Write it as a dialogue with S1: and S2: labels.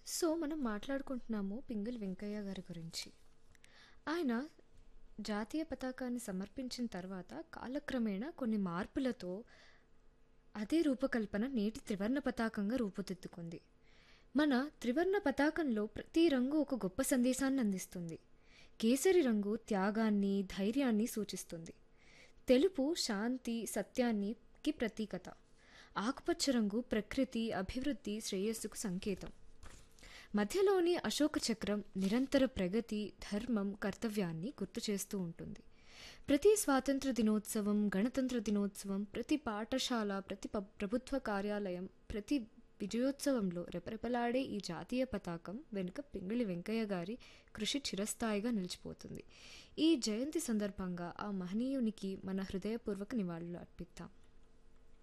S1: so మనం మాట్లాడుకుంటున్నాము పింగళి వెంకయ్య గారి గురించి ఆయన జాతీయ పతాకాన్ని సమర్పించిన తర్వాత కాలక్రమేణా కొన్ని మార్పులతో అదే రూపకల్పన నేటి త్రివర్ణ పతాకంగా రూపుదిద్దుకుంది మన త్రివర్ణ పతాకంలో ప్రతి రంగు ఒక గొప్ప సందేశాన్ని అందిస్తుంది కేసరి రంగు త్యాగాన్ని ధైర్యాన్ని సూచిస్తుంది తెలుపు శాంతి సత్యానికి ప్రతీకత ఆకుపచ్చ రంగు ప్రకృతి అభివృద్ధి శ్రేయస్సుకు సంకేతం మధ్యలోని అశోక చక్రం నిరంతర ప్రగతి ధర్మం కర్తవ్యాన్ని గుర్తు చేస్తూ ఉంటుంది ప్రతి స్వాతంత్ర దినోత్సవం గణతంత్ర దినోత్సవం ప్రతి పాఠశాల ప్రతి ప- ప్రభుత్వ కార్యాలయం ప్రతి విజయోత్సవంలో రెపరెపలాడే ఈ జాతీయ పతాకం వెనుక పింగళి వెంకయ్య గారి కృషి చిరస్థాయిగా నిలిచిపోతుంది ఈ జయంతి సందర్భంగా ఆ మహనీయునికి మన హృదయపూర్వక నివాళులు అర్పిద్దాం